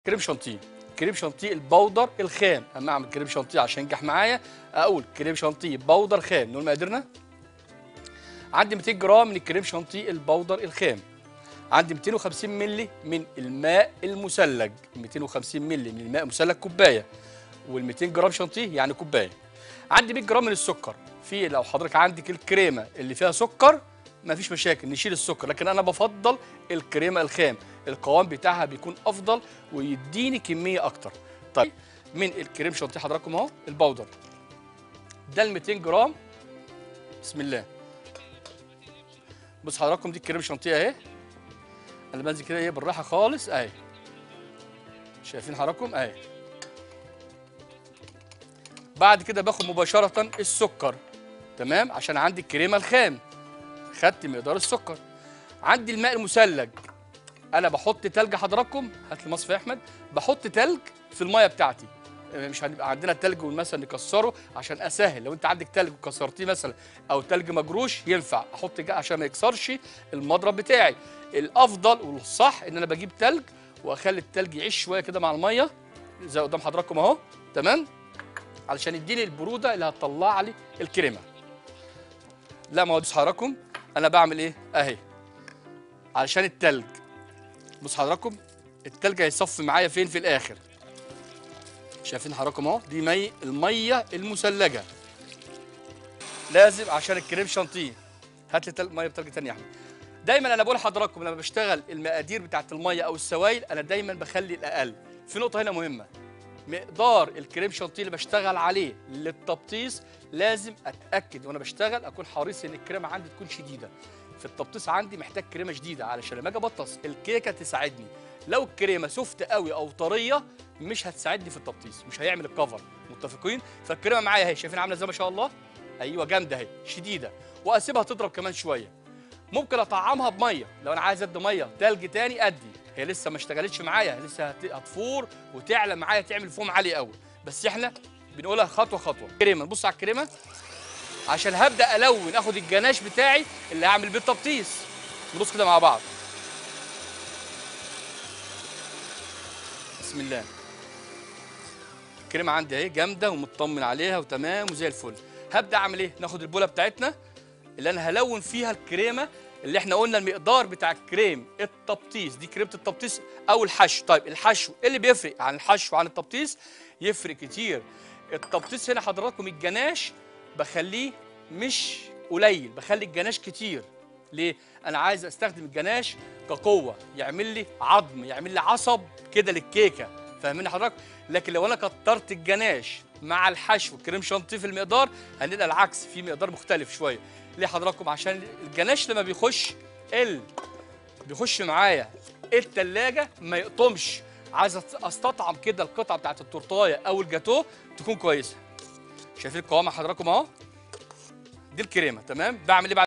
كريم شانتيه كريم شانتيه البودر الخام اما اعمل كريم شانتيه عشان ينجح معايا اقول كريم شانتيه بودر خام نقول مقاديرنا عندي 200 جرام من الكريم شانتيه البودر الخام عندي 250 مللي من الماء المثلج 250 مللي من الماء المثلج كوبايه وال 200 جرام شانتيه يعني كوبايه عندي 100 جرام من السكر في لو حضرتك عندك الكريمه اللي فيها سكر مفيش مشاكل نشيل السكر لكن انا بفضل الكريمه الخام القوام بتاعها بيكون افضل ويديني كميه اكتر طيب من الكريم شانتيه حضراتكم اهو البودر ده ال 200 جرام بسم الله بص حضراتكم دي الكريم شانتيه اهي انا بنزل كده ايه بالراحه خالص اهي شايفين حضراتكم اهي بعد كده باخد مباشره السكر تمام عشان عندي الكريمه الخام خدت مقدار السكر عندي الماء المثلج انا بحط تلج حضراتكم هات لي مصفى يا احمد بحط تلج في الميه بتاعتي مش هنبقى عندنا تلج مثلا نكسره عشان اسهل لو انت عندك تلج وكسرتيه مثلا او تلج مجروش ينفع احط جا عشان ما يكسرش المضرب بتاعي الافضل والصح ان انا بجيب تلج واخلي التلج يعيش شويه كده مع الميه زي قدام حضراتكم اهو تمام علشان يديني البروده اللي هتطلع لي الكريمه لا ما هو بص حضراتكم انا بعمل ايه اهي علشان التلج بص حضراتكم التلج هيصفي معايا فين في الاخر شايفين حضراتكم اهو دي مي الميه المثلجه لازم عشان الكريم شانتيه هات لي تل... ميه بتلج تاني يا احمد دايما انا بقول لحضراتكم لما بشتغل المقادير بتاعت الميه او السوائل انا دايما بخلي الاقل في نقطه هنا مهمه مقدار الكريم شانتيه اللي بشتغل عليه للتبطيس لازم اتاكد وانا بشتغل اكون حريص ان الكريمه عندي تكون شديده في التبطيس عندي محتاج كريمه شديده علشان لما اجي ابطس الكيكه تساعدني لو الكريمه سوفت قوي او طريه مش هتساعدني في التبطيس مش هيعمل الكفر متفقين فالكريمه معايا اهي شايفين عامله ازاي ما شاء الله ايوه جامده اهي شديده واسيبها تضرب كمان شويه ممكن اطعمها بميه لو انا عايز ادي ميه تلج تاني ادي هي لسه ما اشتغلتش معايا لسه هت- هتفور وتعلى معايا تعمل فوم عالي قوي بس احنا بنقولها خطوه خطوه كريمه نبص على الكريمه عشان هبدا الون اخد الجناش بتاعي اللي هعمل بيه التبطيس نبص كده مع بعض بسم الله الكريمه عندي اهي جامده ومطمن عليها وتمام وزي الفل هبدا اعمل ايه ناخد البوله بتاعتنا اللي انا هلون فيها الكريمه اللي احنا قلنا المقدار بتاع الكريم التبطيس دي كريمه التبطيس او الحشو طيب الحشو ايه اللي بيفرق عن الحشو عن التبطيس يفرق كتير التبطيس هنا حضراتكم الجناش بخليه مش قليل بخلي الجناش كتير ليه انا عايز استخدم الجناش كقوه يعمل لي عظم يعمل لي عصب كده للكيكه فاهمين حضرتك لكن لو انا كترت الجناش مع الحشو كريم شانتيه في المقدار هنلقى العكس في مقدار مختلف شويه ليه حضراتكم عشان الجناش لما بيخش ال بيخش معايا التلاجة ما يقطمش عايز أست- استطعم كده القطعه بتاعت التورتايه او الجاتوه تكون كويسه شايفين القوام حضراتكم اهو دي الكريمه تمام بعمل ايه بعد